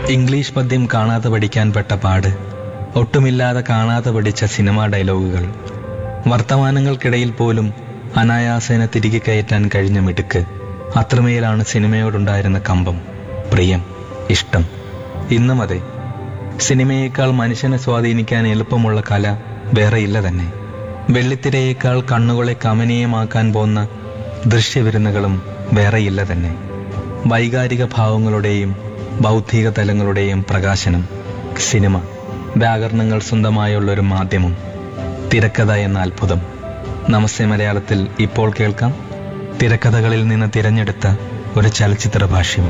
English പദ്യം കാണാതെ പഠിക്കാൻ പെട്ട പാട് ഒട്ടുമില്ലാതെ കാണാതെ പഠിച്ച സിനിമാ ഡയലോഗുകൾ വർത്തമാനങ്ങൾക്കിടയിൽ പോലും അനായാസേന തിരികെ കയറ്റാൻ കഴിഞ്ഞ മിടുക്ക് അത്രമേലാണ് സിനിമയോടുണ്ടായിരുന്ന കമ്പം പ്രിയം ഇഷ്ടം ഇന്നും അതെ സിനിമയേക്കാൾ മനുഷ്യനെ സ്വാധീനിക്കാൻ എളുപ്പമുള്ള കല വേറെയില്ല തന്നെ വെള്ളിത്തിരയേക്കാൾ കണ്ണുകളെ കമനീയമാക്കാൻ പോന്ന ദൃശ്യവിരുന്നുകളും വേറെയില്ല തന്നെ വൈകാരിക ഭാവങ്ങളുടെയും ബൗദ്ധിക തലങ്ങളുടെയും പ്രകാശനം സിനിമ വ്യാകരണങ്ങൾ സ്വന്തമായുള്ള ഒരു മാധ്യമം തിരക്കഥ എന്ന അത്ഭുതം നമസ്തേ മലയാളത്തിൽ ഇപ്പോൾ കേൾക്കാം തിരക്കഥകളിൽ നിന്ന് തിരഞ്ഞെടുത്ത ഒരു ചലച്ചിത്ര ഭാഷ്യം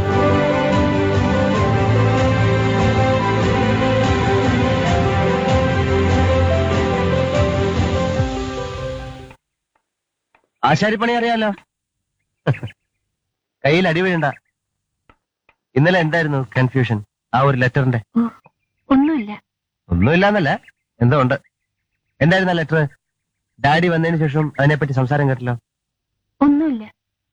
ആശാരിപ്പണി അറിയാലോ കയ്യിൽ അടിവീഴണ്ട ഇന്നലെ എന്തായിരുന്നു കൺഫ്യൂഷൻ ആ ഒരു ലെറ്ററിന്റെ ഒന്നുമില്ല ഒന്നുമില്ലാന്നല്ല എന്തോ ഉണ്ട് എന്തായിരുന്നു ആ ലെറ്റർ ഡാഡി വന്നതിന് ശേഷം അതിനെപ്പറ്റി സംസാരം കേട്ടല്ലോ ഒന്നുമില്ല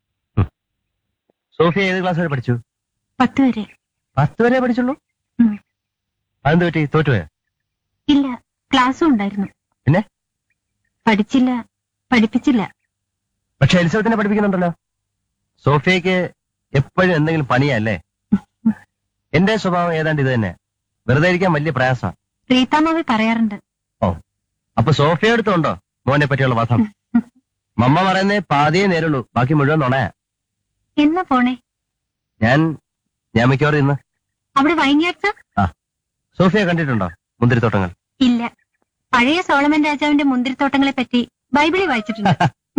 സോഫിയ ഏത് ക്ലാസ് വരെ പഠിച്ചു പത്ത് വരെ പത്ത് വരെ പഠിച്ചുള്ളൂ ഉം. അതെന്ത് പറ്റി തോറ്റുപോയോ ഇല്ല ക്ലാസ്സും ഉണ്ടായിരുന്നു പിന്നെ? പഠിച്ചില്ല പഠിപ്പിച്ചില്ല പക്ഷെ എലിസബത്തിനെ പഠിപ്പിക്കുന്നുണ്ടല്ലോ സോഫിയക്ക് എപ്പോഴും എന്തെങ്കിലും പണിയല്ലേ എന്റെ സ്വഭാവം ഏതാണ്ട് ഇത് തന്നെ വെറുതെ ഇരിക്കാൻ വലിയ പ്രയാസമാണ് റീതാമാവി പറയാറുണ്ട് അപ്പൊ സോഫിയ എടുത്തുണ്ടോ മോനെ പറ്റിയുള്ള വധം മമ്മ പറയുന്നേ പാതിയേ നേരുള്ളൂ ബാക്കി മുഴുവൻ നുണയാ എന്നാ പോണേ ഞാൻ ഞാൻ മിക്കവാറും ഇന്ന് അവിടെ വൈകിയാഴ്ച സോഫിയ കണ്ടിട്ടുണ്ടോ മുന്തിരിത്തോട്ടങ്ങൾ ഇല്ല പഴയ സോളമൻ രാജാവിന്റെ മുന്തിരിത്തോട്ടങ്ങളെ പറ്റി ബൈബിളിൽ വായിച്ചിട്ടുണ്ട്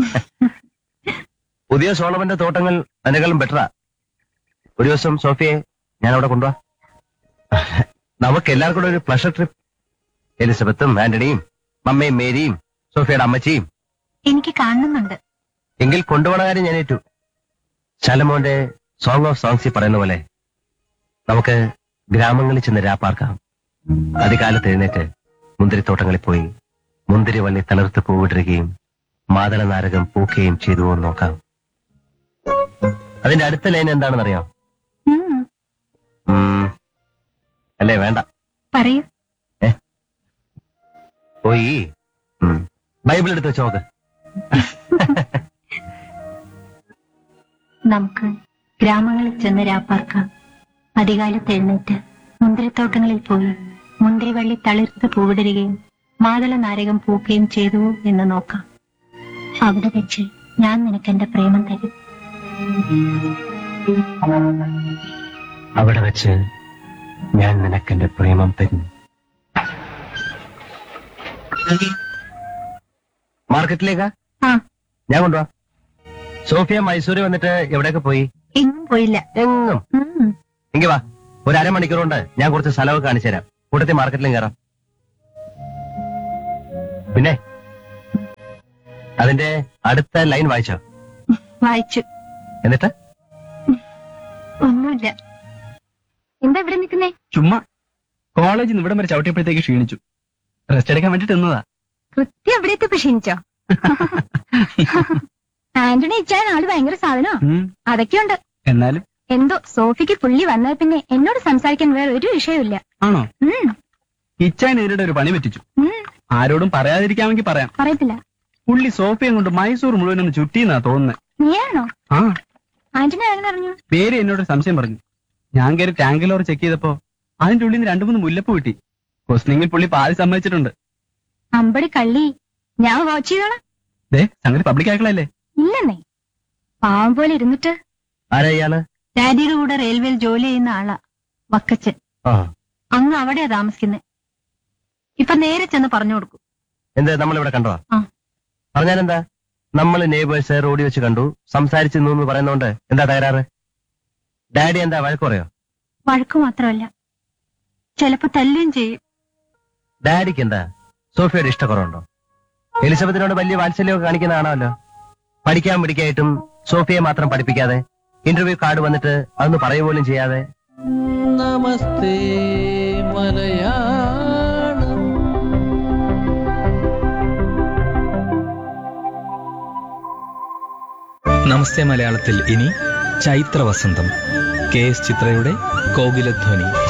പുതിയ സോളമന്റെ തോട്ടങ്ങൾ അതിനേക്കാളും ബെറ്ററാ ഒരു ദിവസം സോഫിയെ ഞാൻ അവിടെ കൊണ്ടുപോവാ നമുക്ക് എല്ലാവർക്കും കൂടെ ഒരു പ്ലഷർ ട്രിപ്പ് എലിസബത്തും ആന്റണിയും മമ്മയും മേരിയും സോഫിയയുടെ അമ്മച്ചിയും എനിക്ക് കാണുന്നുണ്ട് എങ്കിൽ കൊണ്ടുപോണ കാര്യം ഞാൻ ഏറ്റു ശാലമോന്റെ സോങ് ഓഫ് സോങ്സിൽ പറയുന്ന പോലെ നമുക്ക് ഗ്രാമങ്ങളിൽ ചെന്ന് രാപ്പാർക്കാം അതികാലത്ത് എഴുന്നേറ്റ് മുന്തിരിത്തോട്ടങ്ങളിൽ പോയി മുന്തിരി വള്ളി തളിർത്ത് പൂവിടുകയും മാതള നാരകം പൂക്കുകയും ചെയ്തു എന്ന് നോക്കാം അതിന്റെ അടുത്ത ലൈൻ എന്താണെന്നറിയാം ഉം, ഉം, അല്ലേ വേണ്ട പറയൂ പോയി ഉം, ബൈബിൾ എടുത്ത് വെച്ച് നോക്ക് നമുക്ക് ഗ്രാമങ്ങളിൽ ചെന്ന് രാപ്പാർക്കാം അധികാലത്ത് എഴുന്നേറ്റ് മുന്തിരിത്തോട്ടങ്ങളിൽ പോയി മുന്തിരിവള്ളി തളിർത്ത് പൂവിടരുകയും മാതള നാരകം പൂക്കുകയും ചെയ്തു എന്ന് നോക്കാം അവിടെ വെച്ച് ഞാൻ നിനക്ക് എന്റെ പ്രേമം തരും അവിടെ വെച്ച് ഞാൻ നിനക്കെന്റെ പ്രേമം തരും മാർക്കറ്റിലേക്കാ ആ ഞാൻ കൊണ്ടുപോവാ സോഫിയ മൈസൂര് വന്നിട്ട് എവിടെയൊക്കെ പോയി എങ്ങും പോയില്ല എങ്ങും ഉം, എങ്കി വാ ഒരു അരമണിക്കൂർ കൊണ്ട് ഞാൻ കുറച്ച് സ്ഥലമൊക്കെ കാണിച്ചു തരാം കൂട്ടത്തിൽ മാർക്കറ്റിലും കയറാം പിന്നെ അതിന്റെ അടുത്ത ലൈൻ വായിച്ചോ വായിച്ചു എന്നിട്ട് ഒന്നുമില്ല എന്താ ഇവിടെ നിൽക്കുന്നേ ചുമ്മാ കോളേജിൽ നിന്ന് ഇവിടം വരെ ചവിട്ടിയപ്പോഴത്തേക്ക് ക്ഷീണിച്ചു റെസ്റ്റ് എടുക്കാൻ വേണ്ടിട്ട് നിന്നതാ കൃത്യം എവിടെയൊക്കെ ക്ഷീണിച്ചോ ആന്റണി ഇച്ചാൻ ആള് ഭയങ്കര സാധനോ ഉം. അതൊക്കെയുണ്ട് എന്നാലും എന്തോ സോഫിക്ക് പുള്ളി വന്നാൽ പിന്നെ എന്നോട് സംസാരിക്കാൻ വേറെ ഒരു വിഷയമില്ല ആണോ ഉം, ഇച്ചാൻ ഇതിനിടെ ഒരു പണി പറ്റിച്ചു ഉം, ആരോടും പറയാതിരിക്കാമെങ്കിൽ പറയാം പറയത്തില്ല പുള്ളി സോഫയും കൊണ്ട് മൈസൂർ മുഴുവൻ ഒന്ന് ചുറ്റിന്നാ തോന്നുന്നത് നീയാണോ ആ ആന്റണി ആരെന്ന് അറിഞ്ഞു പേര് എന്നോട് സംശയം പറഞ്ഞു ഞാൻ കയറി ടാങ്കിലോർ ചെക്ക് ചെയ്തപ്പോ അതിന്റെ ഉള്ളിൽ നിന്ന് രണ്ടു മൂന്ന് മുല്ലപ്പ് കിട്ടി ക്വസ്റ്റിനിങ്ങിൽ പുള്ളി പാതി സമ്മതിച്ചിട്ടുണ്ട് അമ്പടി കള്ളി ഞാൻ വാച്ച് ചെയ്തോളാം ദേ സംഗതി പബ്ലിക് ആക്കളല്ലേ ഇല്ലെന്നേ പാവം പോലെ ഇരുന്നിട്ട് ആരാ ഇയാള് ഡാഡിയുടെ കൂടെ റെയിൽവേയിൽ ജോലി ചെയ്യുന്ന ആളാ വക്കച്ചൻ ആ അങ്ങ് അവിടെയാ താമസിക്കുന്നത് ഇപ്പൊ നേരെ ചെന്ന് പറഞ്ഞു കൊടുക്കും എന്ത് നമ്മളിവിടെ കണ്ടോ ആ. പറഞ്ഞാലെന്താ നമ്മൾ നെയ്ബേഴ്സ് റോഡിൽ വെച്ച് കണ്ടു സംസാരിച്ചു എന്ന് പറയുന്നോണ്ട് എന്താ തകരാറ് ഡാഡി എന്താ വഴക്ക് പറയോ വഴക്ക് മാത്രമല്ല ചിലപ്പോ തല്ലുകയും ചെയ്യും ഡാഡിക്ക് എന്താ സോഫിയുടെ ഇഷ്ടക്കുറവുണ്ടോ എലിസബത്തിനോട് വലിയ വാത്സല്യമൊക്കെ കാണിക്കുന്ന ആണല്ലോ പഠിക്കാൻ പിടിക്കായിട്ടും സോഫിയെ മാത്രം പഠിപ്പിക്കാതെ ഇന്റർവ്യൂ കാർഡ് വന്നിട്ട് അതൊന്ന് പറയുക പോലും ചെയ്യാതെ നമസ്തേ മലയാളം നമസ്തേ മലയാളത്തിൽ ഇനി ചൈത്ര വസന്തം കെ എസ് ചിത്രയുടെ കോകിലധ്വനി